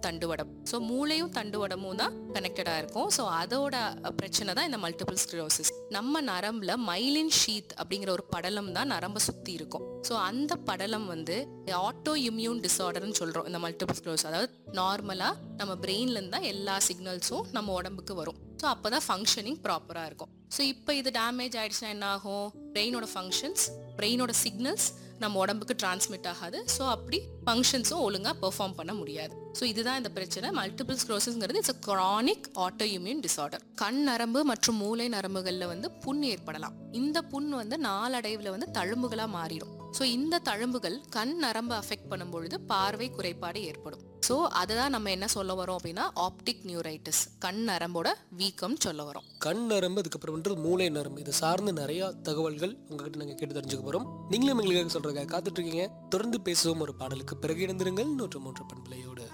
தண்டுவடம் so மூளையும் தண்டுவடமும் தான் கனெக்டடா இருக்கும் ஸோ அதோட பிரச்சனை தான் இந்த மல்டிபிள் ஸ்க்ளரோசிஸ் நம்ம நரம்புல மைலின் ஷீத் அப்படிங்கிற ஒரு படலம் தான் நரம்ப சுத்தி இருக்கும் ஸோ அந்த படலம் வந்து ஆட்டோ இம்யூன் டிசார்டர்னு சொல்றோம் இந்த மல்டிபிள் ஸ்க்ளரோஸ் அதாவது நார்மலா நம்ம பிரெயின்ல இருந்தா எல்லா சிக்னல்ஸும் நம்ம உடம்புக்கு வரும் ஸோ அப்போதான் ஃபங்க்ஷனிங் ப்ராப்பராக இருக்கும் ஸோ இப்போ இது டேமேஜ் ஆயிடுச்சுன்னா என்ன ஆகும் பிரெயினோட ஃபங்க்ஷன்ஸ் பிரெயினோட சிக்னல்ஸ் நம்ம உடம்புக்கு டிரான்ஸ்மிட் ஆகாது ஸோ அப்படி ஃபங்க்ஷன்ஸும் ஒழுங்காக பெர்ஃபார்ம் பண்ண முடியாது ஸோ இதுதான் இந்த பிரச்சனை மல்டிபிள் ஸ்க்ரோசிஸ்ங்கிறது it's a chronic auto immune disorder கண் நரம்பு மற்றும் மூளை நரம்புகளில் வந்து புண் ஏற்படலாம் இந்த புண் வந்து நாளடைவில் வந்து தழும்புகளாக மாறிடும் ஸோ இந்த தழும்புகள் கண் நரம்பை அஃபெக்ட் பண்ணும்பொழுது பார்வை குறைபாடு ஏற்படும் ஸோ அதை தான் நம்ம என்ன சொல்ல வரோம் அப்படின்னா ஆப்டிக் நியூரைட்டிஸ் கண் நரம்போட வீக்கம் சொல்ல வரோம் கண் நரம்பு அதுக்கப்புறம் வந்து மூளை நரம்பு இது சார்ந்து நிறைய தகவல்கள் உங்ககிட்ட நாங்கள் கேட்டு தெரிஞ்சுக்க போறோம் நீங்களும் எங்களுக்காக சொல்றதுக்காக காத்துட்டு இருக்கீங்க தொடர்ந்து பேசுவோம் ஒரு பாடலுக்கு பிறகு இணைந்திருங்கள் நூற்று மூன்று பண்பலையோடு